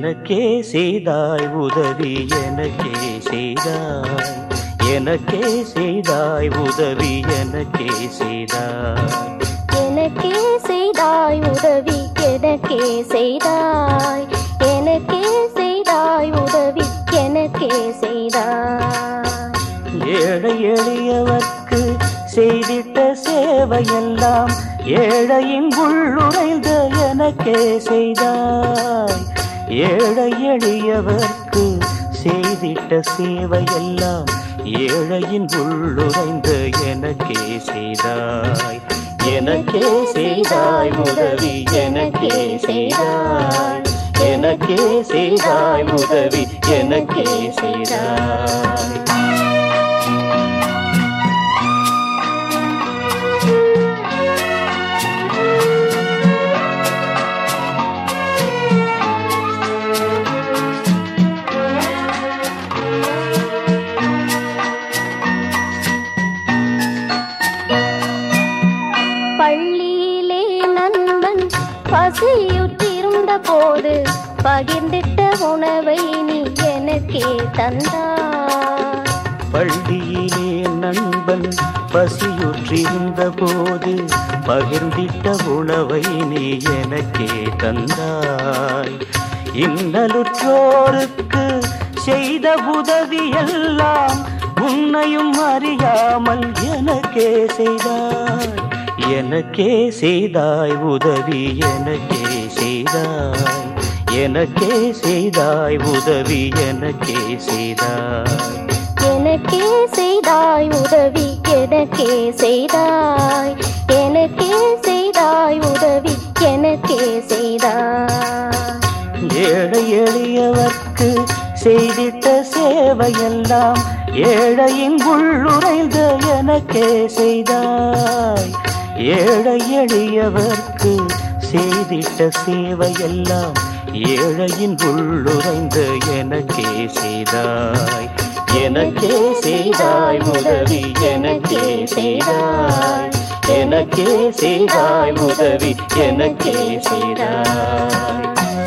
எனக்கே செய்தாய் உதவி எனக்கே செய்தாய் எனக்கே செய்தாய் உதவி எனக்கே செய்தாய் எனக்கே செய்தாய் உதவி எனக்கே செய்தாய் எனக்கே செய்தாய் உதவி எனக்கே செய்தாய் ஏழை எளியவர்க்கு செய்திட்ட சேவையெல்லாம் ஏழையின் உள்ளுரைந்த எனக்கே செய்தாய் ஏழை எளியவர்க்கு செய்திட்ட சேவையெல்லாம் ஏழையின் உள்ளுரைந்த எனக்கே செய்தாய் எனக்கே செய்தாய் உதவி எனக்கே செய்தாய் எனக்கே செய்தாய் உதவி எனக்கே செய்தாய் பள்ளியிலே நண்பன் பசியுற்றிருந்த போது பகிர்ந்திட்ட உணவை நீ எனக்கே தந்தாய் பள்ளியிலே நண்பன் பசியுற்றிருந்த போது பகிர்ந்திட்ட உணவை நீ எனக்கே தந்தாய் இன்னலுற்றோருக்கு செய்த உதவி எல்லாம் உன்னையும் அறியாமல் எனக்கே செய்தாய் எனக்கே செய்தாய் உதவி எனக்கே செய்தாய் எனக்கே செய்தாய் உதவி எனக்கே செய்தாய் எனக்கே செய்தாய் உதவி எனக்கே செய்தாய் எனக்கே செய்தாய் உதவி எனக்கே செய்தாய் ஏழை எளியவர்க்கு செய்திட்ட சேவையெல்லாம் ஏழையின் உள்ளுரைந்த எனக்கே செய்தாய் ஏழை எளியவர்க்கு செய்திட்ட சேவையெல்லாம் ஏழையின் உள்ளுரைந்த எனக்கே செய்தாய் எனக்கே செய்தாய் உதவி எனக்கே செய்தாய் எனக்கே செய்தாய் உதவி எனக்கே செய்தாய்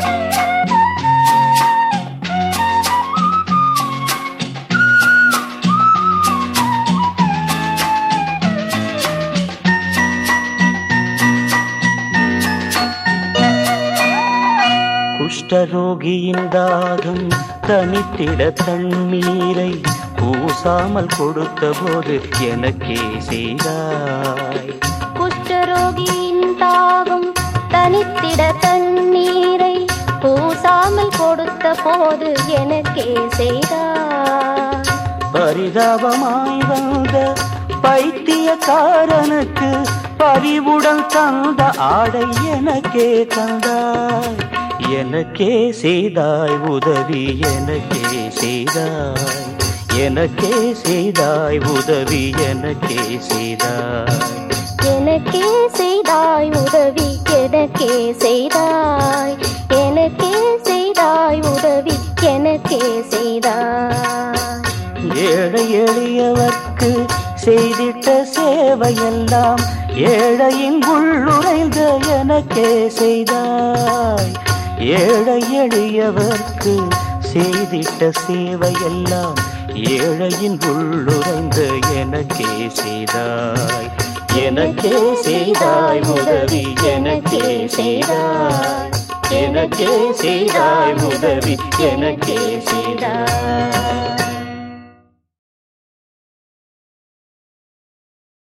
குஷ்டரோகியின் தாகம் தனித்திட தண்ணீரை பூசாமல் கொடுத்த போது எனக்கே செய்தாய் குஷ்டரோகியின் தாகம் தனித்திட தண்ணீரை பூசாமல் கொடுத்த போது எனக்கே செய்தாய் பரிதாபமாய் வந்த பைத்தியக்காரனுக்கு பரிவுடன் தந்த ஆடை எனக்கே தந்தாய் எனக்கே செய்தாய் உதவி எனக்கே செய்தாய் எனக்கே செய்தாய் உதவி எனக்கே செய்தாய் எனக்கே செய்தாய் உதவி எனக்கே செய்தாய் எனக்கே செய்தாய் உதவி எனக்கே செய்தாய் ஏழை எளியவர்க்கு செய்திட்ட சேவையெல்லாம் ஏழையின் உள்ளுரைந்த எனக்கே செய்தாய் ஏழை எளியவர்க்கு செய்திட்ட சேவையெல்லாம் ஏழையின் உள்ளுரைந்த எனக்கே செய்தாய் எனக்கே செய்தாய் உதவி எனக்கே செய்தாய் எனக்கே செய்தாய் உதவி எனக்கே செய்தாய்